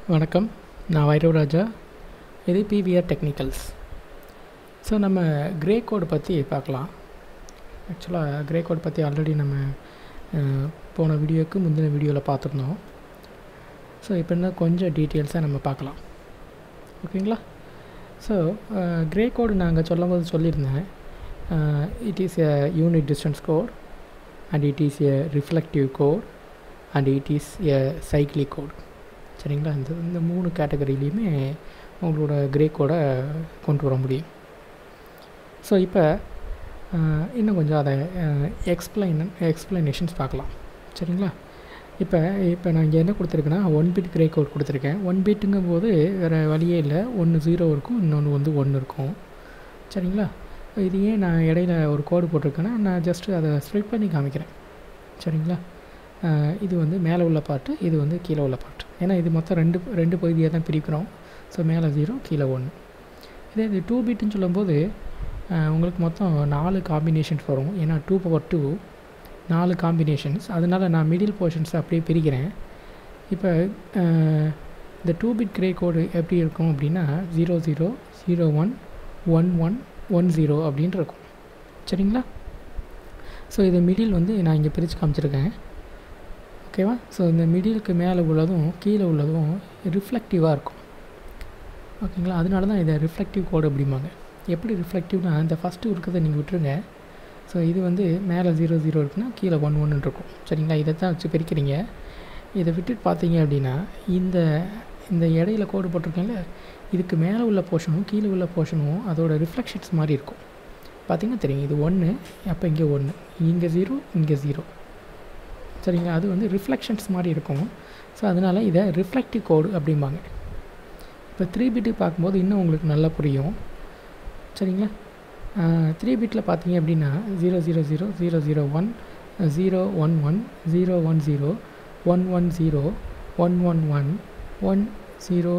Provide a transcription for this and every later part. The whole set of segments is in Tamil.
வணக்கம் நான் வைரவராஜா இது பிவிஆர் டெக்னிக்கல்ஸ் ஸோ நம்ம கிரே கோடு பற்றி பார்க்கலாம் ஆக்சுவலாக கிரே கோட் பற்றி ஆல்ரெடி நம்ம அஹ், போன வீடியோவுக்கு முந்தின வீடியோவில் பார்த்துருந்தோம் ஸோ இப்போ இன்னும் கொஞ்சம் டீட்டெயில்ஸாக நம்ம பார்க்கலாம் ஓகேங்களா ஸோ கிரே கோடு நாங்கள் சொல்லும்போது சொல்லியிருந்தேன் it is a unit distance code and it is a reflective code and it is a cyclic code சரிங்களா இந்த இந்த மூணு கேட்டகரியிலையுமே உங்களோட கிரே கோடை கொண்டு வர முடியும் ஸோ இப்போ இன்னும் கொஞ்சம் அதை எக்ஸ்பிளைன் எக்ஸ்ப்ளனேஷன்ஸ் பார்க்கலாம் சரிங்களா இப்போ இப்போ நான் இங்கே என்ன கொடுத்துருக்கேன்னா ஒன் பிட் கிரே கோட் கொடுத்துருக்கேன் ஒன் பிட்டுங்கும் போது வேறு வழியே இல்லை ஒன்று ஜீரோ இருக்கும் இன்னொன்று வந்து ஒன்று இருக்கும் சரிங்களா இது ஏன் நான் இடையில ஒரு கோடு போட்டிருக்கேன்னா நான் ஜஸ்ட்டு அதை ஸ்ப்ளிட் பண்ணி காமிக்கிறேன் சரிங்களா அஹ் இது வந்து மேலே உள்ள பாட்டு இது வந்து கீழே உள்ள பாட்டு ஏன்னா இது மொத்தம் ரெண்டு ரெண்டு பகுதியாக தான் பிரிக்கிறோம் ஸோ மேலே ஜீரோ கீழே ஒன்று இதே இது டூ பீட்டுன்னு சொல்லும்போது அஹ் உங்களுக்கு மொத்தம் நாலு காம்பினேஷன்ஸ் வரும் ஏன்னா டூ பவர் டூ நாலு காம்பினேஷன்ஸ் அதனால் நான் மிடில் போர்ஷன்ஸ் அப்படியே பிரிக்கிறேன் இப்போ அஹ், இந்த டூ பிட் கிரே கோடு எப்படி இருக்கும் அப்படின்னா zero zero zero one one one one zero அப்படின்ட்டு இருக்கும் சரிங்களா ஸோ இது மிடில் வந்து நான் இங்கே பிரித்து காமிச்சிருக்கேன் ஓகேவா ஸோ இந்த மிடிலுக்கு மேலே உள்ளதும் கீழே உள்ளதும் ரிஃப்ளெக்டிவாக இருக்கும் ஓகேங்களா அதனால தான் இதை ரிஃப்ளெக்டிவ் கோடு அப்படிம்பாங்க எப்படி ரிஃப்ளெக்டிவ்னா இந்த ஃபஸ்ட்டு இருக்கிறத நீங்கள் விட்டுருங்க ஸோ இது வந்து மேலே ஜீரோ ஜீரோ இருக்குன்னா கீழே ஒன் ஒன்று இருக்கும் சரிங்களா இதை தான் வச்சு பிரிக்கிறீங்க இதை விட்டுட்டு பார்த்தீங்க அப்படின்னா இந்த இந்த இடையில கோடு போட்டிருக்கேன்ல இதுக்கு மேலே உள்ள போர்ஷனும் கீழே உள்ள போர்ஷனும் அதோட ரிஃப்ளெக்ஷன்ஸ் மாதிரி இருக்கும் பார்த்தீங்கன்னா தெரியும் இது ஒன்று அப்போ இங்கே ஒன்று இங்கே ஜீரோ இங்கே ஜீரோ சரிங்களா அது வந்து ரிஃப்ளெக்ஷன்ஸ் மாதிரி இருக்கும் ஸோ அதனால் இதை ரிஃப்ளெக்டிவ் கோடு அப்படிம்பாங்க இப்போ த்ரீ பிட்டு பார்க்கும்போது இன்னும் உங்களுக்கு நல்லா புரியும் சரிங்களா த்ரீ பிட்டில் பார்த்தீங்க அப்படின்னா zero zero zero zero zero one zero one one zero one zero one one zero one one one one zero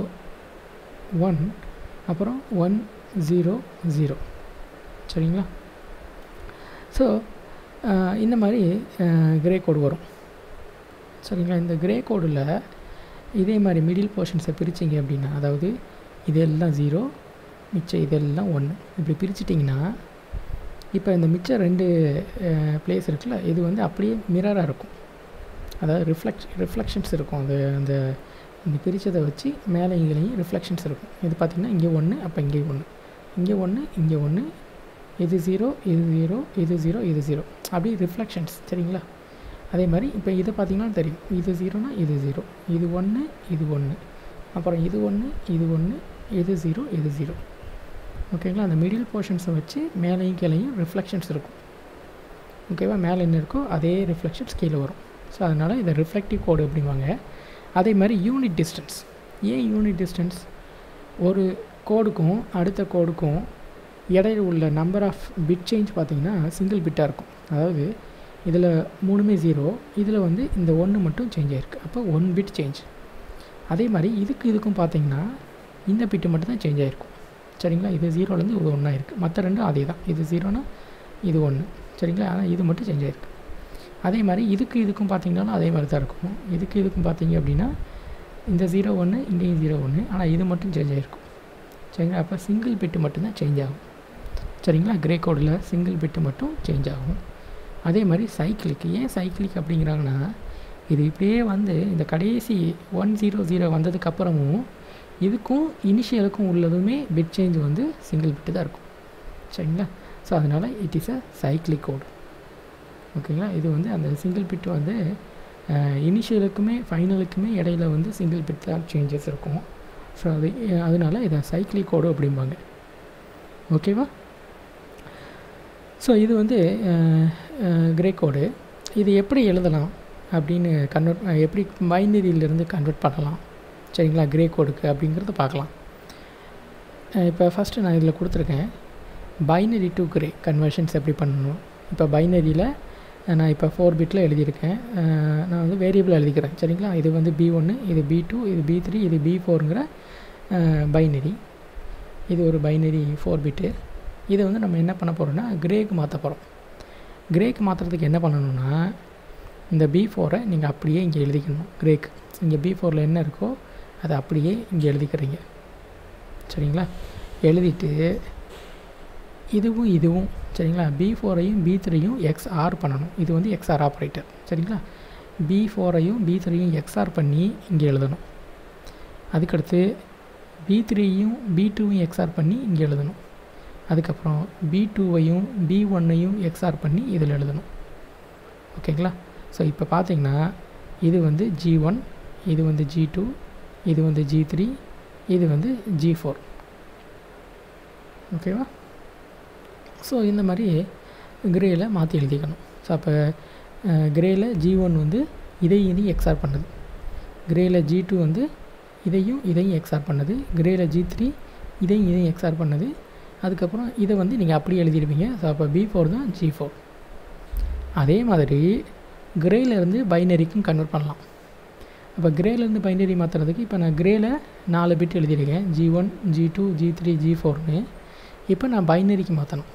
one அப்புறம் ஒன் ஜீரோ ஜீரோ சரிங்களா ஸோ இந்த மாதிரி கிரே கோடு வரும் சரிங்களா இந்த கிரே கோடில் இதே மாதிரி மிடில் போர்ஷன்ஸை பிரிச்சிங்க அப்படின்னா அதாவது இதெல்லாம் ஜீரோ மிச்சம் இதெல்லாம் ஒன்று இப்படி பிரிச்சிட்டிங்கன்னா இப்போ இந்த மிச்சம் ரெண்டு பிளேஸ் இருக்குல்ல இது வந்து அப்படியே மிரராக இருக்கும் அதாவது ரிஃப்ளெக்ஷ் ரிஃப்ளெக்ஷன்ஸ் இருக்கும் அது அந்த இந்த பிரித்ததை வச்சு மேலே இங்கேயும் ரிஃப்ளெக்ஷன்ஸ் இருக்கும் இது பார்த்திங்கன்னா இங்கே ஒன்று அப்போ இங்கே ஒன்று இங்கே ஒன்று இங்கே ஒன்று இது ஜீரோ இது ஜீரோ இது ஜீரோ இது ஜீரோ அப்படி ரிஃப்ளெக்ஷன்ஸ் சரிங்களா அதே மாதிரி இப்போ இதை பார்த்தீங்கன்னா தெரியும் இது ஜீரோனா இது ஜீரோ இது ஒன்று இது ஒன்று அப்புறம் இது ஒன்று இது ஒன்று இது ஜீரோ இது ஜீரோ ஓகேங்களா அந்த மிடில் போர்ஷன்ஸை வச்சு மேலேயும் கீழேயும் ரிஃப்ளெக்ஷன்ஸ் இருக்கும் ஓகேவா மேலே என்ன இருக்கோ அதே ரிஃப்ளெக்ஷன்ஸ் கீழே வரும் ஸோ அதனால் இதை ரிஃப்ளெக்டிவ் கோடு அப்படிம்பாங்க அதே மாதிரி யூனிட் டிஸ்டன்ஸ் ஏன் யூனிட் டிஸ்டன்ஸ் ஒரு கோடுக்கும் அடுத்த கோடுக்கும் இடையில உள்ள நம்பர் ஆஃப் பிட் சேஞ்ச் பார்த்தீங்கன்னா சிங்கிள் பிட்டாக இருக்கும் அதாவது இதில் மூணுமே ஜீரோ இதில் வந்து இந்த ஒன்று மட்டும் சேஞ்ச் ஆகிருக்கு அப்போ ஒன் பிட் சேஞ்ச் அதே மாதிரி இதுக்கு இதுக்கும் பார்த்தீங்கன்னா இந்த பிட்டு மட்டும் தான் சேஞ்ச் ஆகிருக்கும் சரிங்களா இது ஜீரோலேருந்து இது ஒன்றா இருக்குது மற்ற ரெண்டும் அதே தான் இது ஜீரோனா இது ஒன்று சரிங்களா ஆனால் இது மட்டும் சேஞ்ச் ஆகிருக்கு அதே மாதிரி இதுக்கு இதுக்கும் பார்த்தீங்கன்னாலும் அதே மாதிரி தான் இருக்கும் இதுக்கு இதுக்கும் பார்த்தீங்க அப்படின்னா இந்த ஜீரோ ஒன்று இங்கேயும் ஜீரோ ஒன்று ஆனால் இது மட்டும் சேஞ்ச் ஆகிருக்கும் சரிங்களா அப்போ சிங்கிள் பிட்டு மட்டும்தான் சேஞ்ச் ஆகும் சரிங்களா கிரே கோடில் சிங்கிள் பிட்டு மட்டும் சேஞ்ச் ஆகும் அதே மாதிரி சைக்கிளுக்கு ஏன் சைக்கிளுக்கு அப்படிங்கிறாங்கன்னா இது இப்படியே வந்து இந்த கடைசி ஒன் ஜீரோ ஜீரோ வந்ததுக்கப்புறமும் இதுக்கும் இனிஷியலுக்கும் உள்ளதுமே பிட் சேஞ்ச் வந்து சிங்கிள் பிட்டு தான் இருக்கும் சரிங்களா ஸோ அதனால் it is a cyclic code ஓகேங்களா இது வந்து அந்த சிங்கிள் பிட் வந்து இனிஷியலுக்குமே ஃபைனலுக்குமே இடையில வந்து சிங்கிள் பிட் தான் சேஞ்சஸ் இருக்கும் ஸோ அது அதனால் இதை சைக்கிளிக் கோடு அப்படிம்பாங்க ஓகேவா ஸோ இது வந்து கிரே கோடு இது எப்படி எழுதலாம் அப்படின்னு கன்வெர்ட் எப்படி பைனரியிலேருந்து கன்வெர்ட் பண்ணலாம் சரிங்களா கிரே கோடுக்கு அப்படிங்கிறத பார்க்கலாம் இப்போ ஃபஸ்ட்டு நான் இதில் கொடுத்துருக்கேன் பைனரி டு கிரே கன்வர்ஷன்ஸ் எப்படி பண்ணணும் இப்போ பைனரியில் நான் இப்போ ஃபோர் பிட்டில் எழுதியிருக்கேன் அஹ் நான் வந்து வேரியபிள் எழுதிக்கிறேன் சரிங்களா இது வந்து பி ஒன்று இது பி டூ இது பி த்ரீ இது பி ஃபோருங்கிற பைனரி இது ஒரு பைனரி ஃபோர் பிட்டு இதை வந்து நம்ம என்ன பண்ண போகிறோம்னா கிரேக்கு மாற்ற போகிறோம் கிரேக்கு மாற்றுறதுக்கு என்ன பண்ணணும்னா இந்த பி ஃபோரை நீங்கள் அப்படியே இங்கே எழுதிக்கணும் கிரேக் இங்கே பி ஃபோரில் என்ன இருக்கோ அதை அப்படியே இங்கே எழுதிக்கிறீங்க சரிங்களா எழுதிட்டு இதுவும் இதுவும் சரிங்களா பி ஃபோரையும் பி த்ரீயும் எக்ஸ்ஆர் பண்ணணும் இது வந்து எக்ஸ்ஆர் ஆப்ரேட்டர் சரிங்களா பி ஃபோரையும் பி த்ரீயும் எக்ஸ்ஆர் பண்ணி இங்கே எழுதணும் அதுக்கடுத்து பி த்ரீயும் பி டூவையும் எக்ஸ்ஆர் பண்ணி இங்கே எழுதணும் அதுக்கப்புறம் பி டூவையும் பி ஒன்னையும் எக்ஸ்ஆர் பண்ணி இதில் எழுதணும் ஓகேங்களா ஸோ இப்போ பார்த்தீங்கன்னா இது வந்து ஜி ஒன் இது வந்து ஜி டூ இது வந்து ஜி த்ரீ இது வந்து ஜி ஃபோர் ஓகேவா ஸோ இந்த மாதிரி கிரேயில் மாற்றி எழுதிக்கணும் ஸோ அப்போ கிரேயில் ஜி ஒன் வந்து இதையும் இதையும் எக்ஸ்ஆர் பண்ணுது கிரேயில் ஜி டூ வந்து இதையும் இதையும் எக்ஸ்ஆர் பண்ணுது கிரேயில் ஜி த்ரீ இதையும் இதையும் எக்ஸ்ஆர் பண்ணுது அதுக்கப்புறம் இதை வந்து நீங்கள் அப்படியே எழுதிடுவீங்க ஸோ அப்போ பி ஃபோர் தான் ஜி ஃபோர் அதே மாதிரி கிரேலேருந்து பைனரிக்கும் கன்வெர்ட் பண்ணலாம் அப்போ கிரேலேருந்து பைனரி மாற்றுறதுக்கு இப்போ நான் கிரேயில் நாலு பிட் எழுதியிருக்கேன் G one G two G three G ஃபோர்னு இப்போ நான் பைனரிக்கு மாற்றணும்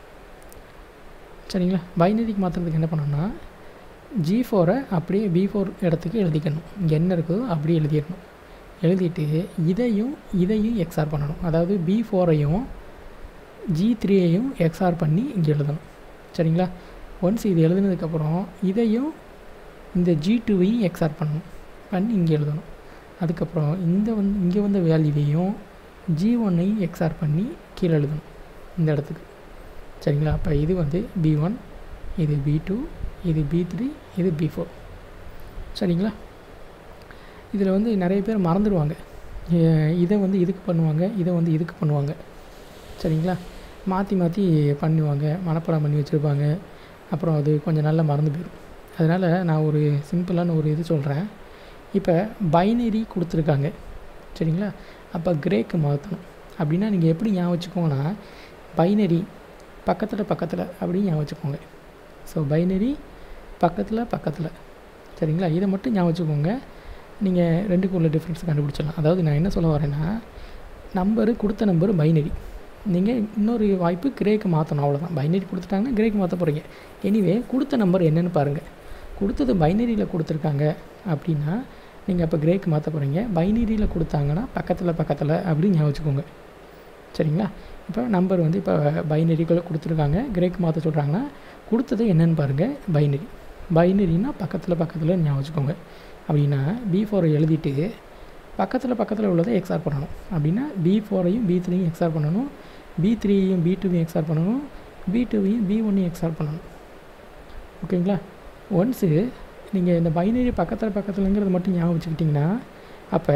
சரிங்களா பைனரிக்கு மாற்றுறதுக்கு என்ன பண்ணணும்னா ஜி ஃபோரை அப்படியே பி ஃபோர் இடத்துக்கு எழுதிக்கணும் இங்கே என்ன இருக்குதோ அப்படியே எழுதிடணும் எழுதிட்டு இதையும் இதையும் எக்ஸ்ஆர் பண்ணணும் அதாவது பி ஃபோரையும் ஜி த்ரீயையும் எக்ஸ்ஆர் பண்ணி இங்கே எழுதணும் சரிங்களா ஒன்ஸ் இது எழுதுனதுக்கப்புறம் இதையும் இந்த ஜி டூவையும் எக்ஸ்ஆர் பண்ணணும் பண்ணி இங்கே எழுதணும் அதுக்கப்புறம் இந்த வந்து இங்கே வந்த வேல்யூவையும் ஜி ஒன்னையும் எக்ஸ்ஆர் பண்ணி கீழே எழுதணும் இந்த இடத்துக்கு சரிங்களா அப்போ இது வந்து பி ஒன் இது பி டூ இது பி த்ரீ இது பி ஃபோர் சரிங்களா இதில் வந்து நிறைய பேர் மறந்துடுவாங்க இதை வந்து இதுக்கு பண்ணுவாங்க இதை வந்து இதுக்கு பண்ணுவாங்க சரிங்களா மாற்றி மாற்றி பண்ணுவாங்க மனப்பாடம் பண்ணி வச்சுருப்பாங்க அப்புறம் அது கொஞ்சம் நல்லா மறந்து போயிடும் அதனால் நான் ஒரு சிம்பிளான ஒரு இது சொல்கிறேன் இப்போ பைனரி கொடுத்துருக்காங்க சரிங்களா அப்போ கிரேக்கு மாற்றணும் அப்படின்னா நீங்கள் எப்படி ஞாபகம் வச்சுக்கோங்கன்னா பைனரி பக்கத்தில் பக்கத்தில் அப்படின்னு ஞாபகம் வச்சுக்கோங்க ஸோ பைனரி பக்கத்தில் பக்கத்தில் சரிங்களா இதை மட்டும் ஞாபகம் வச்சுக்கோங்க நீங்கள் ரெண்டுக்கும் உள்ள டிஃப்ரென்ஸ் கண்டுபிடிச்சிடலாம் அதாவது நான் என்ன சொல்ல வரேன்னா நம்பரு கொடுத்த நம்பரு பைனரி நீங்கள் இன்னொரு வாய்ப்பு கிரேக்கு மாற்றணும் அவ்வளோதான் பைனரி கொடுத்துட்டாங்கன்னா கிரேக்கு மாற்ற போகிறீங்க எனிவே கொடுத்த நம்பர் என்னென்னு பாருங்கள் கொடுத்தது பைனரியில் கொடுத்துருக்காங்க அப்படின்னா நீங்கள் அப்போ கிரேக்கு மாற்ற போகிறீங்க பைனரியில் கொடுத்தாங்கன்னா பக்கத்தில் பக்கத்தில் அப்படின்னு ஞாபகம் வச்சுக்கோங்க சரிங்களா இப்போ நம்பர் வந்து இப்போ பைனரிக்குள்ளே கொடுத்துருக்காங்க கிரேக் மாற்ற சொல்கிறாங்கன்னா கொடுத்தது என்னென்னு பாருங்கள் பைனரி பைனரினா பக்கத்தில் பக்கத்தில் ஞாபகம் வச்சுக்கோங்க அப்படின்னா பி ஃபோரை எழுதிட்டு பக்கத்தில் பக்கத்தில் உள்ளதை எக்ஸ்ஆர் பண்ணணும் அப்படின்னா பி ஃபோரையும் பி த்ரீயும் எக்ஸ்ஆர் பண்ணணும் பி த்ரீயையும் பி டூவையும் எக்ஸ்ஆர் பண்ணணும் பி டூவையும் பி ஒன்னையும் எக்ஸ்ஆர் பண்ணணும் ஓகேங்களா ஒன்ஸு நீங்கள் இந்த பைனரி பக்கத்தில் பக்கத்துலங்கிறது மட்டும் ஞாபகம் வச்சுக்கிட்டிங்கன்னா அப்போ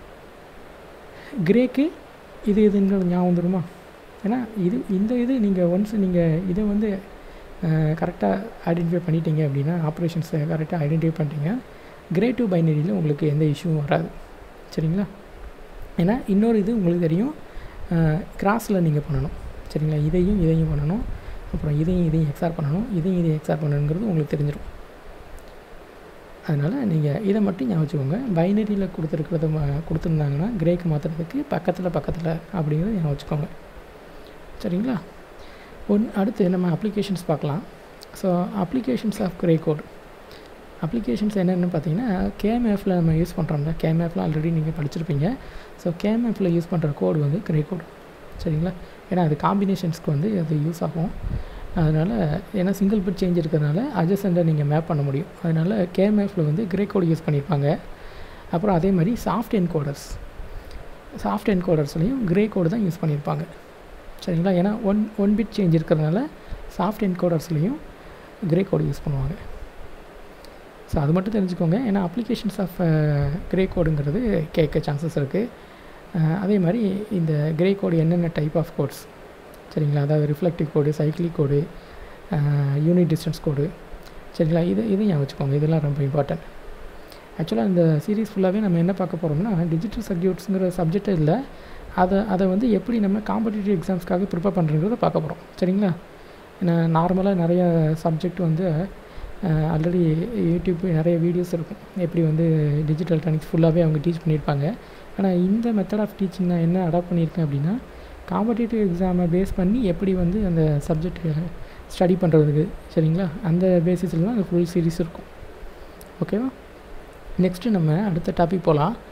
கிரேக்கு இது இதுங்கிறது ஞாபகம் வந்துடுமா ஏன்னா இது இந்த இது நீங்கள் ஒன்ஸ் நீங்கள் இதை வந்து கரெக்டாக ஐடென்டிஃபை பண்ணிட்டீங்க அப்படின்னா ஆப்ரேஷன்ஸை கரெக்டாக ஐடென்டிஃபை பண்ணிட்டீங்க கிரே டூ பைனரியில் உங்களுக்கு எந்த இஷ்யூவும் வராது சரிங்களா ஏன்னா இன்னொரு இது உங்களுக்கு தெரியும் கிராஸில் நீங்கள் பண்ணணும் சரிங்களா இதையும் இதையும் பண்ணணும் அப்புறம் இதையும் இதையும் எக்ஸார் பண்ணணும் இதையும் இதையும் எக்ஸார் பண்ணணுங்கிறது உங்களுக்கு தெரிஞ்சிடும் அதனால் நீங்கள் இதை மட்டும் ஞாபகம் வச்சுக்கோங்க பைனரியில் கொடுத்துருக்கிறத கொடுத்துருந்தாங்கன்னா கிரேக்கு மாற்றுறதுக்கு பக்கத்தில் பக்கத்தில் அப்படிங்கிறத ஞாபகம் வச்சுக்கோங்க சரிங்களா ஒன் அடுத்து நம்ம அப்ளிகேஷன்ஸ் பார்க்கலாம் so applications of grey code applications என்னென்னு பார்த்தீங்கன்னா கேம்எஃப்பில் நம்ம யூஸ் பண்ணுறோம்ல கேம்எஃப்பில் ஆல்ரெடி நீங்கள் படிச்சிருப்பீங்க ஸோ கேம்எஃப்பில் யூஸ் பண்ணுற கோடு வந்து கிரே கோட் சரிங்களா ஏன்னா அது காம்பினேஷன்ஸ்க்கு வந்து அது யூஸ் ஆகும் அதனால் ஏன்னா சிங்கிள் பிட் சேஞ்ச் இருக்கிறதுனால அட்ஜஸ்டண்ட்டை நீங்கள் மேப் பண்ண முடியும் அதனால் கேம்எஃப்பில் வந்து கிரே கோடு யூஸ் பண்ணியிருப்பாங்க அப்புறம் அதே மாதிரி சாஃப்ட் என்கோடர்ஸ் சாஃப்ட் என்கோடர்ஸ்லையும் கிரே கோடு தான் யூஸ் பண்ணியிருப்பாங்க சரிங்களா ஏன்னா ஒன் ஒன் பிட் சேஞ்ச் இருக்கிறதுனால சாஃப்ட் என்கோடர்ஸ்லேயும் கிரே கோடு யூஸ் பண்ணுவாங்க ஸோ அது மட்டும் தெரிஞ்சுக்கோங்க ஏன்னா அப்ளிகேஷன்ஸ் ஆஃப் கிரே கோடுங்கிறது கேட்க சான்சஸ் இருக்குது அதே மாதிரி இந்த கிரே கோடு என்னென்ன டைப் ஆஃப் கோட்ஸ் சரிங்களா அதாவது reflective code cyclic code unit distance code சரிங்களா இது இது ஞாபகம் வச்சுக்கோங்க இதெல்லாம் ரொம்ப இம்பார்ட்டன்ட் ஆக்சுவலாக இந்த சீரீஸ் ஃபுல்லாகவே நம்ம என்ன பார்க்க போகிறோம்னா டிஜிட்டல் சர்க்கியூட்ஸுங்கிற சப்ஜெக்ட் இல்லை அதை அதை வந்து எப்படி நம்ம காம்படிட்டிவ் எக்ஸாம்ஸ்க்காக ப்ரிப்பேர் பண்ணுறங்கிறத பார்க்க போகிறோம் சரிங்களா ஏன்னா நார்மலாக நிறைய சப்ஜெக்ட் வந்து ஆல்ரெடி யூடியூப் நிறைய வீடியோஸ் இருக்கும் எப்படி வந்து டிஜிட்டல் டெக்னிக்ஸ் ஃபுல்லாகவே அவங்க டீச் பண்ணியிருப்பாங்க ஆனால் இந்த மெத்தட் ஆஃப் டீச்சிங் நான் என்ன அடாப்ட் பண்ணியிருக்கேன் அப்படின்னா காம்படிட்டிவ் எக்ஸாமை பேஸ் பண்ணி எப்படி வந்து அந்த சப்ஜெக்ட் ஸ்டடி பண்ணுறதுக்கு சரிங்களா அந்த பேசிஸில் தான் அந்த ஃபுல் சீரீஸ் இருக்கும் ஓகேவா நெக்ஸ்ட்டு நம்ம அடுத்த டாபிக் போகலாம்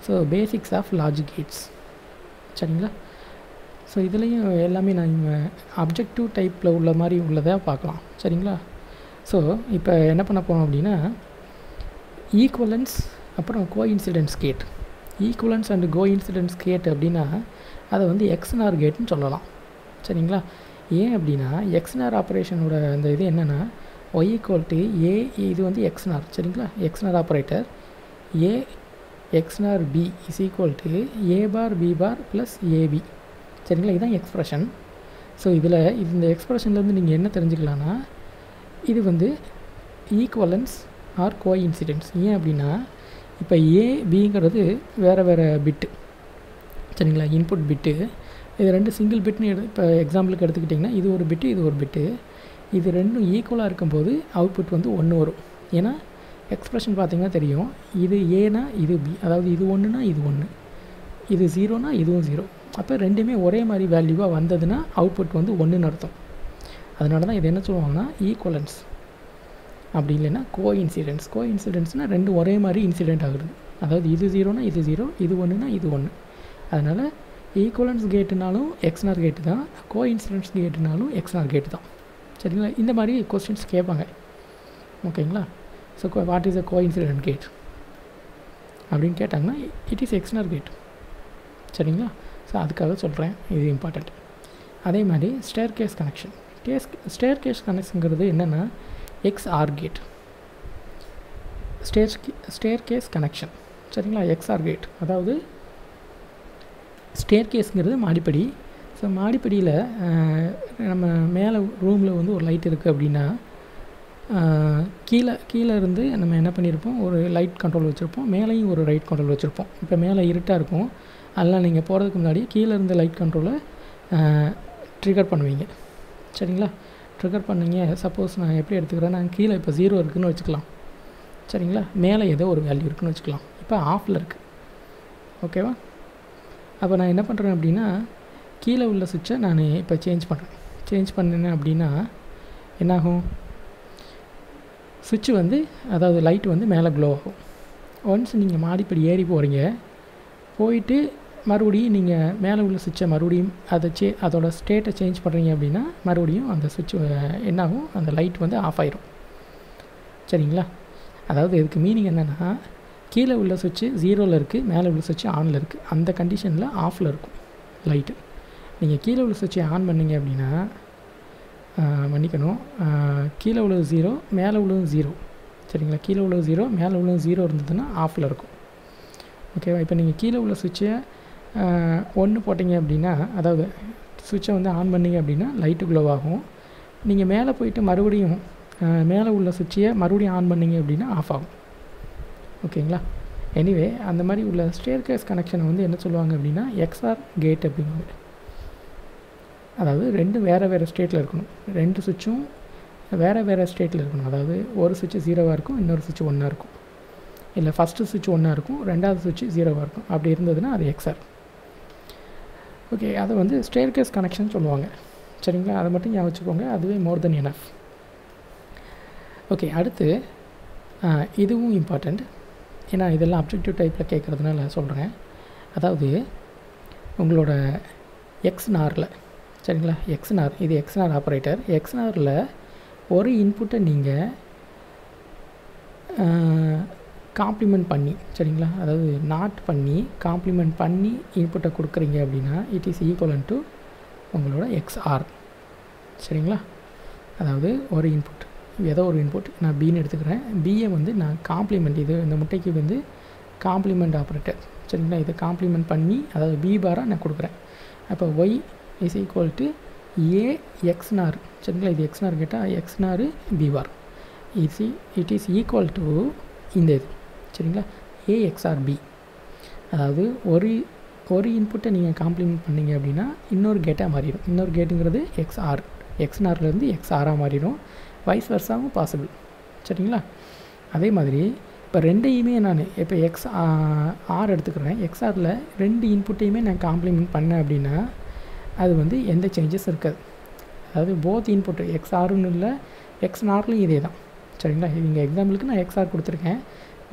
so basics of logic gates சரிங்களா ஸோ இதுலேயும் எல்லாமே நான் அப்ஜெக்டிவ் டைப்பில் உள்ள மாதிரி உள்ளதாக பார்க்கலாம் சரிங்களா ஸோ இப்போ என்ன பண்ண போகிறோம் அப்படின்னா ஈக்குவலன்ஸ் அப்புறம் coincidence gate equivalence and coincidence gate அப்படின்னா அதை வந்து எக்ஸ்என்ஆர் கேட்னு சொல்லலாம் சரிங்களா ஏன் அப்படின்னா எக்ஸ்என்ஆர் ஆப்ரேஷனோட அந்த இது என்னென்னா ஒய் ஈக்குவல் டு ஏ இது வந்து எக்ஸ்என்ஆர் சரிங்களா XNOR operator A XNOR B is equal to A bar B bar plus AB சரிங்களா இதுதான் எக்ஸ்ப்ரெஷன் ஸோ இதில் இந்த எக்ஸ்ப்ரெஷன்லேருந்து நீங்கள் என்ன தெரிஞ்சுக்கலான்னா இது வந்து ஈக்குவலன்ஸ் ஆர் கோ இன்சிடென்ட்ஸ் ஏன் அப்படின்னா இப்போ ஏ பிங்கிறது வேறு வேறு பிட்டு சரிங்களா இன்புட் பிட்டு இது ரெண்டு சிங்கிள் பிட்னு எடு இப்போ எக்ஸாம்பிளுக்கு எடுத்துக்கிட்டிங்கன்னா இது ஒரு பிட்டு இது ஒரு பிட்டு இது ரெண்டும் ஈக்குவலாக இருக்கும்போது அவுட்புட் வந்து ஒன்று வரும் ஏன்னா எக்ஸ்ப்ரெஷன் பார்த்திங்கன்னா தெரியும் இது ஏனா இது பி அதாவது இது ஒன்றுனா இது ஒன்று இது ஜீரோனா இதுவும் ஜீரோ அப்போ ரெண்டுமே ஒரே மாதிரி வேல்யூவாக வந்ததுன்னா அவுட்புட் வந்து ஒன்றுன்னு அர்த்தம் அதனால தான் இது என்ன சொல்லுவாங்கன்னா ஈக்குவலன்ஸ் அப்படி இல்லைன்னா கோ இன்சிடென்ட்ஸ் கோ இன்சிடென்ட்ஸ்னால் ரெண்டு ஒரே மாதிரி இன்சிடென்ட் ஆகுது அதாவது இது ஜீரோனா இது ஜீரோ இது ஒன்றுனா இது ஒன்று அதனால் ஈக்குவலன்ஸ் கேட்டுனாலும் எக்ஸ்னார் கேட்டு தான் கோ இன்சிடென்ட்ஸ் கேட்டுனாலும் எக்ஸ்னார் கேட்டு தான் சரிங்களா இந்த மாதிரி கொஸ்டின்ஸ் கேட்பாங்க ஓகேங்களா so what is a coincident gate அப்படின்னு கேட்டாங்கன்னா இட் இஸ் எக்ஸ்னார் கேட் சரிங்களா ஸோ அதுக்காக சொல்கிறேன் இது இம்பார்ட்டண்ட் அதே மாதிரி staircase connection case staircase கனெக்ஷனுங்கிறது என்னென்னா XOR gate stair staircase connection சரிங்களா எக்ஸ்ஆர் கேட் அதாவது ஸ்டேர் கேஸுங்கிறது மாடிப்படி ஸோ மாடிப்படியில் நம்ம மேலே ரூமில் வந்து ஒரு லைட் இருக்குது அப்படின்னா கீழே கீழே இருந்து நம்ம என்ன பண்ணியிருப்போம் ஒரு லைட் கண்ட்ரோல் வச்சுருப்போம் மேலேயும் ஒரு லைட் கண்ட்ரோல் வச்சுருப்போம் இப்போ மேலே இருட்டாக இருக்கும் அதெல்லாம் நீங்கள் போகிறதுக்கு முன்னாடி கீழே இருந்த லைட் கண்ட்ரோலை ட்ரிகர் பண்ணுவீங்க சரிங்களா ட்ரிகர் பண்ணிங்க சப்போஸ் நான் எப்படி எடுத்துக்கிறேன் நான் கீழே இப்போ ஜீரோ இருக்குதுன்னு வச்சுக்கலாம் சரிங்களா மேலே ஏதோ ஒரு வேல்யூ இருக்குதுன்னு வச்சுக்கலாம் இப்போ ஆஃபில் இருக்குது ஓகேவா அப்போ நான் என்ன பண்ணுறேன் அப்படின்னா கீழே உள்ள சுவிட்சை நான் இப்போ சேஞ்ச் பண்ணுறேன் சேஞ்ச் பண்ணினேன் அப்படின்னா என்னாகும் சுவிட்சு வந்து அதாவது லைட் வந்து மேலே க்ளோ ஆகும் ஒன்ஸ் நீங்கள் மாடிப்படி ஏறி போகிறீங்க போயிட்டு மறுபடியும் நீங்கள் மேலே உள்ள சுவிட்சை மறுபடியும் அதை சே அதோட ஸ்டேட்டை சேஞ்ச் பண்ணுறீங்க அப்படின்னா மறுபடியும் அந்த சுவிட்ச் என்னாகும் அந்த லைட் வந்து ஆஃப் ஆயிரும் சரிங்களா அதாவது இதுக்கு மீனிங் என்னென்னா கீழே உள்ள சுவிட்சு ஜீரோவில் இருக்குது மேலே உள்ள சுவிட்சு ஆனில் இருக்குது அந்த கண்டிஷனில் ஆஃபில் இருக்கும் லைட்டு நீங்கள் கீழே உள்ள சுவிட்சை ஆன் பண்ணிங்க அப்படின்னா மன்னிக்கணும் கீழே உள்ளது ஜீரோ மேலே உள்ளது ஜீரோ சரிங்களா கீழே உள்ளது ஜீரோ மேலே உள்ளது ஜீரோ இருந்ததுன்னா ஆஃபில் இருக்கும் ஓகேவா இப்போ நீங்கள் கீழே உள்ள சுவிட்சை ஒன்று போட்டிங்க அப்படின்னா அதாவது சுவிட்சை வந்து ஆன் பண்ணிங்க அப்படின்னா லைட்டு க்ளோ ஆகும் நீங்கள் மேலே போயிட்டு மறுபடியும் மேலே உள்ள சுவிட்சையை மறுபடியும் ஆன் பண்ணிங்க அப்படின்னா ஆஃப் ஆகும் ஓகேங்களா எனிவே அந்த மாதிரி உள்ள ஸ்டேர் கேஸ் கனெக்ஷனை வந்து என்ன சொல்லுவாங்க அப்படின்னா எக்ஸ்ஆர் கேட் அப்படிங்குவாங்க அதாவது ரெண்டு வேறு வேறு ஸ்டேட்டில் இருக்கணும் ரெண்டு சுவிட்சும் வேறு வேறு ஸ்டேட்டில் இருக்கணும் அதாவது ஒரு சுவிட்சு ஜீரோவாக இருக்கும் இன்னொரு சுவிட்சு ஒன்றா இருக்கும் இல்லை ஃபஸ்ட்டு சுவிட்ச் ஒன்றா இருக்கும் ரெண்டாவது சுவிட்ச் ஜீரோவாக இருக்கும் அப்படி இருந்ததுன்னா அது எக்ஸ்ஆர் ஓகே அதை வந்து ஸ்டேர் கேஸ் கனெக்ஷன் சொல்லுவாங்க சரிங்களா அதை மட்டும் ஞாபகம் வச்சுக்கோங்க அதுவே மோர் தென் எனஃப் ஓகே அடுத்து இதுவும் இம்பார்ட்டண்ட் ஏன்னா இதெல்லாம் அப்ஜெக்டிவ் டைப்பில் கேட்குறதுனால சொல்கிறேன் அதாவது உங்களோட எக்ஸ்நாரில் சரிங்களா எக்ஸ்நார் இது எக்ஸ்நார் ஆப்ரேட்டர் எக்ஸ்நாரில் ஒரு இன்புட்டை நீங்கள் காம்ப்ளிமெண்ட் பண்ணி சரிங்களா அதாவது நாட் பண்ணி காம்ப்ளிமெண்ட் பண்ணி இன்புட்டை கொடுக்குறீங்க அப்படின்னா இட் இஸ் ஈக்குவலன் டு உங்களோட எக்ஸ்ஆர் சரிங்களா அதாவது ஒரு இன்புட் ஏதோ ஒரு இன்புட் நான் பின்னு எடுத்துக்கிறேன் பிஏ வந்து நான் காம்ப்ளிமெண்ட் இது இந்த முட்டைக்கு வந்து காம்ப்ளிமெண்ட் ஆப்ரேட்டர் சரிங்களா இதை காம்ப்ளிமெண்ட் பண்ணி அதாவது பி பாராக நான் கொடுக்குறேன் அப்போ Y is equal to A XNOR சரிங்களா இது எக்ஸ்னார் கேட்டால் XNOR B bar is it is equal to இந்த இது சரிங்களா ஏ எக்ஸ்ஆர் பி அதாவது ஒரு ஒரு இன்புட்டை நீங்கள் காம்ப்ளிமெண்ட் பண்ணீங்க அப்படின்னா இன்னொரு கேட்டாக மாறிடும் இன்னொரு கேட்டுங்கிறது எக்ஸ்ஆர் எக்ஸ்ஆர்லேருந்து எக்ஸ்ஆராக மாறிடும் வைஸ் வர்ஸாகவும் பாசிபிள் சரிங்களா அதே மாதிரி இப்போ ரெண்டையுமே நான் இப்போ எக்ஸ் ஆர் எடுத்துக்கிறேன் எக்ஸ்ஆரில் ரெண்டு இன்புட்டையுமே நான் காம்ப்ளிமெண்ட் பண்ணேன் அப்படின்னா அது வந்து எந்த சேஞ்சஸ் இருக்காது அதாவது போத் இன்புட்டு எக்ஸ்ஆர்னு இல்லை எக்ஸ் நார்லையும் இதே தான் சரிங்களா இங்கே எக்ஸாம்பிளுக்கு நான் எக்ஸ்ஆர் கொடுத்துருக்கேன்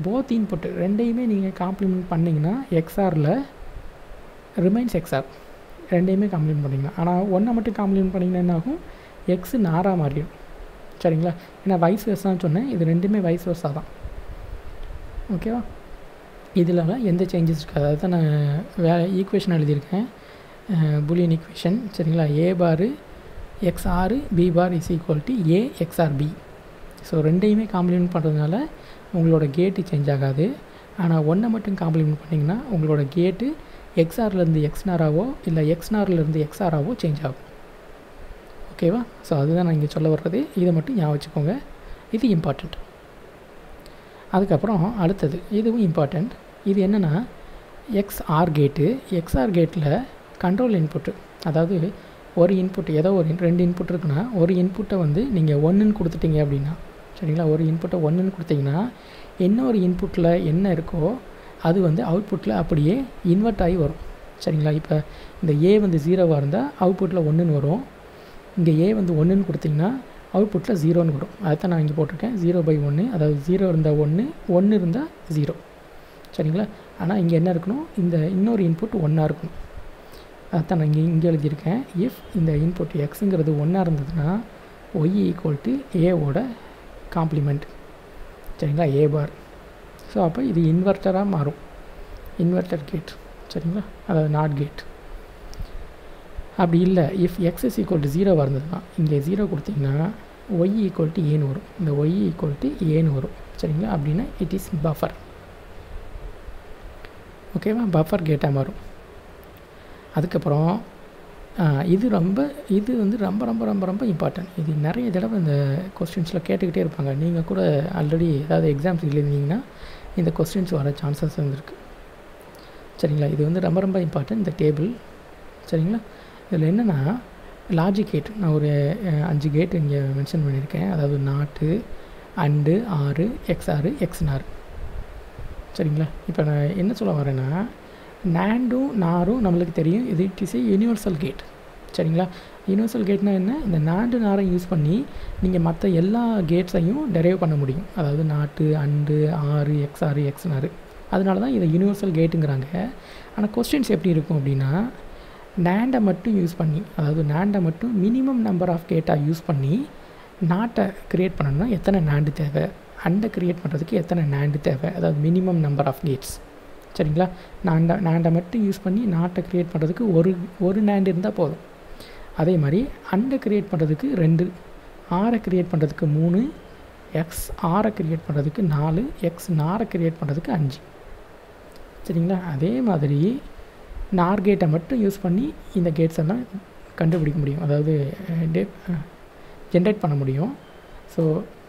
போத் இன்புட் ரெண்டையுமே நீங்கள் காம்ப்ளிமெண்ட் பண்ணிங்கன்னா எக்ஸ்ஆரில் ரிமைன்ஸ் எக்ஸ்ஆர் ரெண்டையுமே காம்ப்ளிமெண்ட் பண்ணிங்கன்னா ஆனால் ஒன்றை மட்டும் காம்ப்ளிமெண்ட் பண்ணிங்கன்னா என்ன ஆகும் எக்ஸு நாராக மாறிடும் சரிங்களா ஏன்னா வைஸ் வெர்ஸான்னு சொன்னேன் இது ரெண்டுமே வைஸ் வெர்ஸாக தான் ஓகேவா இதிலலாம் எந்த சேஞ்சஸ் இருக்காது அதுதான் நான் வே ஈக்குவேஷன் எழுதியிருக்கேன் புலியன் ஈக்குவேஷன் சரிங்களா ஏ bar XOR B bar is equal to A XOR B so ரெண்டையுமே காம்ப்ளிமெண்ட் பண்ணுறதுனால உங்களோட கேட்டு சேஞ்ச் ஆகாது ஆனால் ஒன்றை மட்டும் காம்ப்ளிமெண்ட் பண்ணிங்கன்னா உங்களோட கேட்டு எக்ஸ்ஆர்லேருந்து எக்ஸ்னாராவோ இல்லை எக்ஸ்னார்லேருந்து எக்ஸ்ஆராவோ சேஞ்ச் ஆகும் ஓகேவா ஸோ அதுதான் நான் இங்கே சொல்ல வர்றது இதை மட்டும் ஞாபகம் வச்சுக்கோங்க இது இம்பார்ட்டண்ட் அதுக்கப்புறம் அடுத்தது இதுவும் இம்பார்ட்டண்ட் இது என்னென்னா எக்ஸ்ஆர் கேட்டு எக்ஸ்ஆர் கேட்டில் கண்ட்ரோல் இன்புட்டு அதாவது ஒரு இன்புட் ஏதோ ஒரு ரெண்டு இன்புட் இருக்குன்னா ஒரு இன்புட்டை வந்து நீங்கள் ஒன்றுன்னு கொடுத்துட்டீங்க அப்படின்னா சரிங்களா ஒரு இன்புட்டை ஒன்றுன்னு கொடுத்தீங்கன்னா இன்னொரு இன்புட்டில் என்ன இருக்கோ அது வந்து அவுட்புட்டில் அப்படியே இன்வெர்ட் ஆகி வரும் சரிங்களா இப்போ இந்த ஏ வந்து ஜீரோவாக இருந்தால் அவுட்புட்டில் ஒன்றுன்னு வரும் இங்கே ஏ வந்து ஒன்றுன்னு கொடுத்தீங்கன்னா அவுட்புட்டில் ஜீரோன்னு வரும் அதுதான் நான் இங்கே போட்டிருக்கேன் ஜீரோ பை ஒன்று அதாவது ஜீரோ இருந்தால் ஒன்று ஒன்று இருந்தால் ஜீரோ சரிங்களா ஆனால் இங்கே என்ன இருக்கணும் இந்த இன்னொரு இன்புட் ஒன்றா இருக்கணும் அதுதான் நான் இங்கே இங்கே எழுதியிருக்கேன் இஃப் இந்த இன்புட் எக்ஸுங்கிறது ஒன்றா இருந்ததுன்னா ஒய் ஈக்குவல் டு ஏவோட காம்ப்ளிமெண்ட் சரிங்களா ஏ பார் ஸோ அப்போ இது இன்வெர்ட்டராக மாறும் இன்வெர்ட்டர் கேட் சரிங்களா அதாவது நாட் கேட் அப்படி இல்லை if X is equal to ஜீரோவாக இருந்ததுன்னா இங்கே ஜீரோ கொடுத்தீங்கன்னா ஒய் ஈக்குவல் டு ஏன்னு வரும் இந்த ஒய் ஈக்குவல் டு ஏன்னு வரும் சரிங்களா அப்படின்னா இட் இஸ் பஃபர் ஓகேவா பஃபர் கேட்டாக மாறும் அதுக்கப்புறம் இது ரொம்ப இது வந்து ரொம்ப ரொம்ப ரொம்ப ரொம்ப இம்பார்ட்டன்ட் இது நிறைய தடவை இந்த கொஸ்டின்ஸில் கேட்டுக்கிட்டே இருப்பாங்க நீங்கள் கூட ஆல்ரெடி ஏதாவது எக்ஸாம்ஸ் எழுதினீங்கன்னா இந்த கொஸ்டின்ஸ் வர சான்சஸ் இருந்திருக்கு சரிங்களா இது வந்து ரொம்ப ரொம்ப இம்பார்ட்டன்ட் இந்த டேபிள் சரிங்களா இதில் என்னென்னா லாஜிக் கேட் நான் ஒரு அஞ்சு கேட் இங்கே மென்ஷன் பண்ணியிருக்கேன் அதாவது நாட்டு அண்டு ஆறு எக்ஸ் ஆறு எக்ஸ் நாறு சரிங்களா இப்போ நான் என்ன சொல்ல வரேன்னா நேண்டும் நாரும் நம்மளுக்கு தெரியும் இது it is a universal gate சரிங்களா யூனிவர்சல் கேட்னால் என்ன இந்த நாண்டு நாரை யூஸ் பண்ணி நீங்கள் மற்ற எல்லா கேட்ஸையும் டெரைவ் பண்ண முடியும் அதாவது நாட்டு அண்டு ஆறு எக்ஸ் ஆறு எக்ஸ் நாறு அதனால தான் இதை யூனிவர்சல் கேட்டுங்கிறாங்க ஆனால் கொஸ்டின்ஸ் எப்படி இருக்கும் அப்படின்னா நேண்டை மட்டும் யூஸ் பண்ணி அதாவது நேண்டை மட்டும் மினிமம் நம்பர் ஆஃப் கேட்டாக யூஸ் பண்ணி நாட்டை க்ரியேட் பண்ணணும்னா எத்தனை நேண்டு தேவை அண்டை க்ரியேட் பண்ணுறதுக்கு எத்தனை நேண்டு தேவை அதாவது மினிமம் நம்பர் ஆஃப் கேட்ஸ் சரிங்களா நாண்டை நாண்டை மட்டும் யூஸ் பண்ணி நாட்டை க்ரியேட் பண்ணுறதுக்கு ஒரு ஒரு நேண்டு இருந்தால் போதும் அதே மாதிரி அண்டை க்ரியேட் பண்ணுறதுக்கு ரெண்டு ஆரை க்ரியேட் பண்ணுறதுக்கு மூணு எக்ஸ் ஆரை க்ரியேட் பண்ணுறதுக்கு நாலு எக்ஸ் நாரை க்ரியேட் பண்ணுறதுக்கு அஞ்சு சரிங்களா அதே மாதிரி நார் கேட்டை மட்டும் யூஸ் பண்ணி இந்த கேட்ஸ் எல்லாம் கண்டுபிடிக்க முடியும் அதாவது ஜென்ரேட் பண்ண முடியும் ஸோ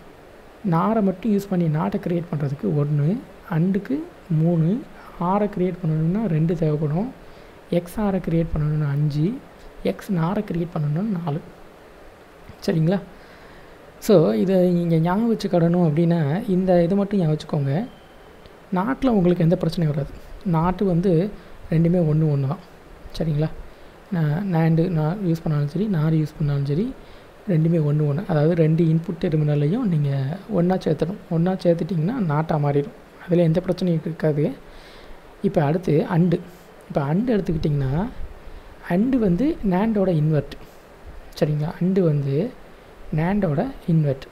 நாரை மட்டும் யூஸ் பண்ணி நாட்டை க்ரியேட் பண்ணுறதுக்கு ஒன்று அண்டுக்கு மூணு ஆரை க்ரியேட் பண்ணணும்னா ரெண்டு தேவைப்படும் எக்ஸ் ஆரை க்ரியேட் பண்ணணும்னா அஞ்சு எக்ஸ் நாரை க்ரியேட் பண்ணணும்னா நாலு சரிங்களா ஸோ இதை நீங்கள் ஞாபகம் வச்சுக்கிடணும் அப்படின்னா இந்த இதை மட்டும் ஞாபகம் வச்சுக்கோங்க நாட்டில் உங்களுக்கு எந்த பிரச்சனையும் வராது நாட்டு வந்து ரெண்டுமே ஒன்று ஒன்று தான் சரிங்களா நேண்டு நான் யூஸ் பண்ணாலும் சரி நார் யூஸ் பண்ணாலும் சரி ரெண்டுமே ஒன்று ஒன்று அதாவது ரெண்டு இன்புட் டெர்மினலையும் நீங்கள் ஒன்றா சேர்த்தணும் ஒன்றா சேர்த்துட்டிங்கன்னா நாட்டாக மாறிடும் அதில் எந்த பிரச்சனையும் இருக்காது இப்போ அடுத்து அண்டு இப்போ அண்டு எடுத்துக்கிட்டிங்கன்னா அண்டு வந்து நேண்டோட இன்வெர்ட் சரிங்களா அண்டு வந்து நேண்டோட இன்வெர்ட்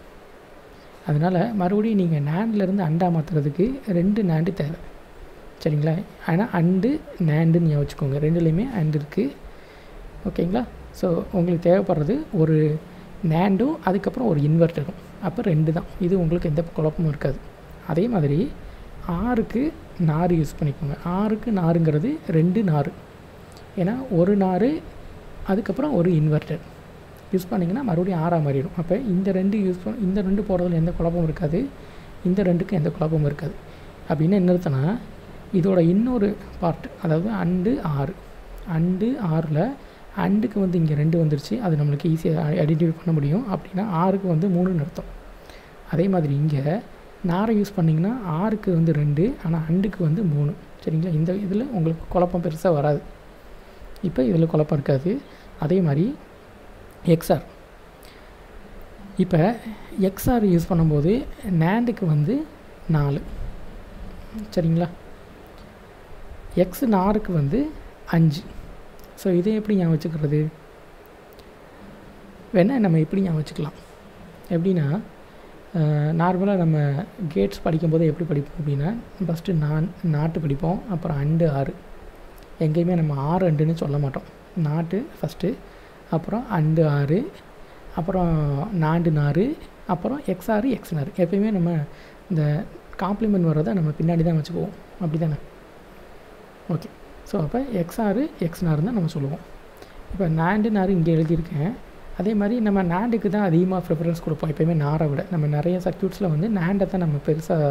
அதனால் மறுபடியும் நீங்கள் நேண்ட்லேருந்து அண்டா மாற்றுறதுக்கு ரெண்டு நேண்டு தேவை சரிங்களா ஆனால் அண்டு நேண்டுன்னு வச்சுக்கோங்க ரெண்டுலேயுமே அண்டு இருக்குது ஓகேங்களா ஸோ உங்களுக்கு தேவைப்படுறது ஒரு நேண்டும் அதுக்கப்புறம் ஒரு இன்வெர்ட்டரும் அப்போ ரெண்டு தான் இது உங்களுக்கு எந்த குழப்பமும் இருக்காது அதே மாதிரி ஆறுக்கு நார் யூஸ் பண்ணிக்கோங்க ஆறுக்கு நாருங்கிறது ரெண்டு நார் ஏன்னா ஒரு நார் அதுக்கப்புறம் ஒரு இன்வெர்ட்டர் யூஸ் பண்ணிங்கன்னா மறுபடியும் ஆறாக மாறிடும் அப்போ இந்த ரெண்டு யூஸ் பண்ண இந்த ரெண்டு போகிறதுல எந்த குழப்பமும் இருக்காது இந்த ரெண்டுக்கும் எந்த குழப்பமும் இருக்காது அப்படின்னு என்ன அர்த்தம்னா இதோட இன்னொரு பார்ட் அதாவது அண்டு ஆறு அண்டு ஆறில் அண்டுக்கு வந்து இங்கே ரெண்டு வந்துருச்சு அது நம்மளுக்கு ஈஸியாக ஐடென்டிஃபை பண்ண முடியும் அப்படின்னா ஆறுக்கு வந்து மூணுன்னு அர்த்தம் அதே மாதிரி இங்கே நாரை யூஸ் பண்ணிங்கன்னா ஆறுக்கு வந்து ரெண்டு ஆனால் அண்டுக்கு வந்து மூணு சரிங்களா இந்த இதில் உங்களுக்கு குழப்பம் பெருசாக வராது இப்போ இதில் குழப்பம் இருக்காது அதே மாதிரி எக்ஸ்ஆர் இப்போ எக்ஸ்ஆர் யூஸ் பண்ணும்போது நேண்டுக்கு வந்து நாலு சரிங்களா எக்ஸ் நாருக்கு வந்து அஞ்சு ஸோ இதை எப்படி ஞாபகம் வச்சுக்கிறது வேணால் நம்ம இப்படி ஞாபகம் வச்சுக்கலாம் எப்படின்னா நார்மலாக நம்ம கேட்ஸ் படிக்கும்போது எப்படி படிப்போம் அப்படின்னா ஃபஸ்ட்டு நான் நாட்டு படிப்போம் அப்புறம் அண்டு ஆறு எங்கேயுமே நம்ம ஆறு அண்டுன்னு சொல்ல மாட்டோம் நாட்டு ஃபஸ்ட்டு அப்புறம் அண்டு ஆறு அப்புறம் நாண்டு நாறு அப்புறம் எக்ஸ் ஆறு எக்ஸ் நாறு எப்பயுமே நம்ம இந்த காம்ப்ளிமெண்ட் வர்றதை நம்ம பின்னாடி தான் வச்சுக்குவோம் அப்படி தானே ஓகே ஸோ அப்போ எக்ஸ் ஆறு எக்ஸ் நாறு தான் நம்ம சொல்லுவோம் இப்போ நாண்டு நாறு இங்கே எழுதியிருக்கேன் அதே மாதிரி நம்ம நேண்டுக்கு தான் அதிகமாக ப்ரிஃபரன்ஸ் கொடுப்போம் எப்போயுமே நாரை விட நம்ம நிறைய சர்க்யூட்ஸில் வந்து நேண்டை தான் நம்ம பெருசாக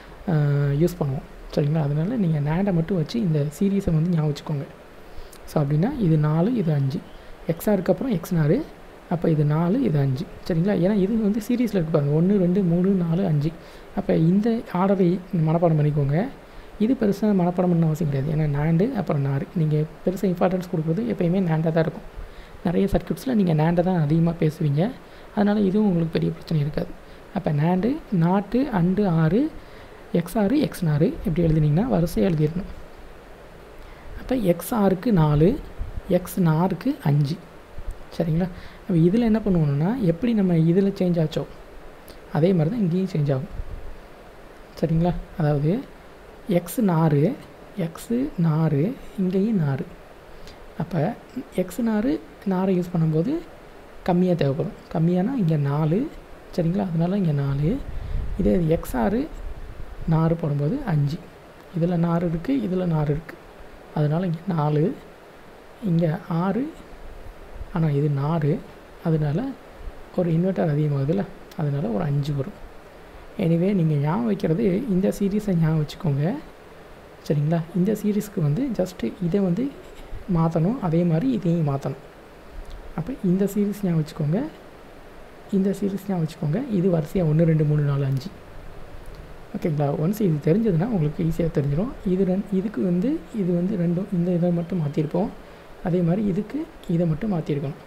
யூஸ் பண்ணுவோம் சரிங்களா அதனால் நீங்கள் நேண்டை மட்டும் வச்சு இந்த சீரீஸை வந்து ஞாபகம் வச்சுக்கோங்க ஸோ அப்படின்னா இது நாலு இது அஞ்சு எக்ஸாருக்கு அப்புறம் எக்ஸ் நாலு அப்போ இது நாலு இது அஞ்சு சரிங்களா ஏன்னா இது வந்து சீரீஸில் இருக்கு பாருங்கள் ஒன்று ரெண்டு மூணு நாலு அஞ்சு அப்போ இந்த ஆர்டரை மனப்பாடம் பண்ணிக்கோங்க இது பெருசாக மனப்பாடம் பண்ண அவசியம் கிடையாது ஏன்னா நேண்டு அப்புறம் நாறு நீங்கள் பெருசாக இம்பார்ட்டன்ஸ் கொடுக்குறது எப்போயுமே நேண்டாக தான் இருக்கும் நிறைய சர்க்யூட்ஸில் நீங்கள் நேண்டை தான் அதிகமாக பேசுவீங்க அதனால் இதுவும் உங்களுக்கு பெரிய பிரச்சனை இருக்காது அப்போ நேண்டு நாட்டு அண்டு ஆறு எக்ஸ் ஆறு எக்ஸ் நாறு இப்படி எழுதினீங்கன்னா வரிசையாக எழுதிடணும் அப்போ எக்ஸ் ஆறுக்கு நாலு எக்ஸ் நாருக்கு அஞ்சு சரிங்களா அப்போ இதில் என்ன பண்ணுவோம்னா எப்படி நம்ம இதில் சேஞ்ச் ஆச்சோ அதே மாதிரி தான் இங்கேயும் சேஞ்ச் ஆகும் சரிங்களா அதாவது எக்ஸ் நாறு எக்ஸு நாறு இங்கேயும் நாறு அப்போ எக்ஸ் நாறு நாரை யூஸ் பண்ணும்போது கம்மியாக தேவைப்படும் கம்மியானா இங்கே நாலு சரிங்களா அதனால இங்கே நாலு இதே எக்ஸ் ஆறு நாறு போடும்போது அஞ்சு இதில் நாறு இருக்குது இதில் நாறு இருக்குது அதனால் இங்கே நாலு இங்கே ஆறு ஆனால் இது நாறு அதனால் ஒரு இன்வெர்ட்டர் அதிகமாகுதுல்ல அதனால் ஒரு அஞ்சு வரும் எனிவே நீங்கள் ஞாபகம் வைக்கிறது இந்த சீரீஸை ஞாபகம் வச்சுக்கோங்க சரிங்களா இந்த சீரீஸ்க்கு வந்து ஜஸ்ட்டு இதை வந்து மாற்றணும் அதே மாதிரி இதையும் மாற்றணும் அப்போ இந்த சீரீஸ் ஞாபகம் வச்சுக்கோங்க இந்த சீரீஸ் ஞாபகம் வச்சுக்கோங்க இது வரிசையாக ஒன்று ரெண்டு மூணு நாலு அஞ்சு ஓகேங்களா ஒன்ஸ் இது தெரிஞ்சதுன்னா உங்களுக்கு ஈஸியாக தெரிஞ்சிடும் இது ரெண் இதுக்கு வந்து இது வந்து ரெண்டும் இந்த இதை மட்டும் மாற்றிருப்போம் அதே மாதிரி இதுக்கு இதை மட்டும் மாற்றிருக்கணும்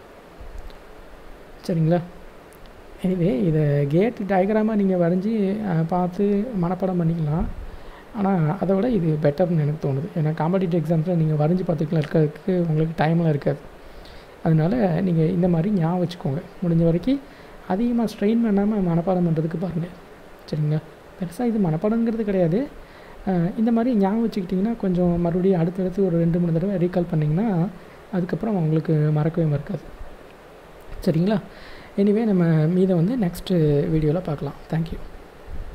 சரிங்களா எனிவே இதை கேட் டயக்ராமாக நீங்கள் வரைஞ்சி பார்த்து மனப்பாடம் பண்ணிக்கலாம் ஆனால் அதை விட இது பெட்டர்னு எனக்கு தோணுது ஏன்னா காம்படிட்டிவ் எக்ஸாம்ஸில் நீங்கள் வரைஞ்சி பார்த்துக்கலாம் இருக்கிறதுக்கு உங்களுக்கு டைம்லாம் இருக்காது அதனால் நீங்கள் இந்த மாதிரி ஞாபகம் வச்சுக்கோங்க முடிஞ்ச வரைக்கும் அதிகமாக ஸ்ட்ரெயின் பண்ணாமல் மனப்பாடம் பண்ணுறதுக்கு பாருங்கள் சரிங்களா பெருசாக இது மனப்பாடங்கிறது கிடையாது இந்த மாதிரி ஞாபகம் வச்சுக்கிட்டிங்கன்னா கொஞ்சம் மறுபடியும் அடுத்தடுத்து ஒரு ரெண்டு மூணு தடவை ரீகால் பண்ணிங்கன்னா அதுக்கப்புறம் உங்களுக்கு மறக்கவே மறக்காது சரிங்களா எனிவே நம்ம மீதை வந்து நெக்ஸ்ட்டு வீடியோவில் பார்க்கலாம் தேங்க்யூ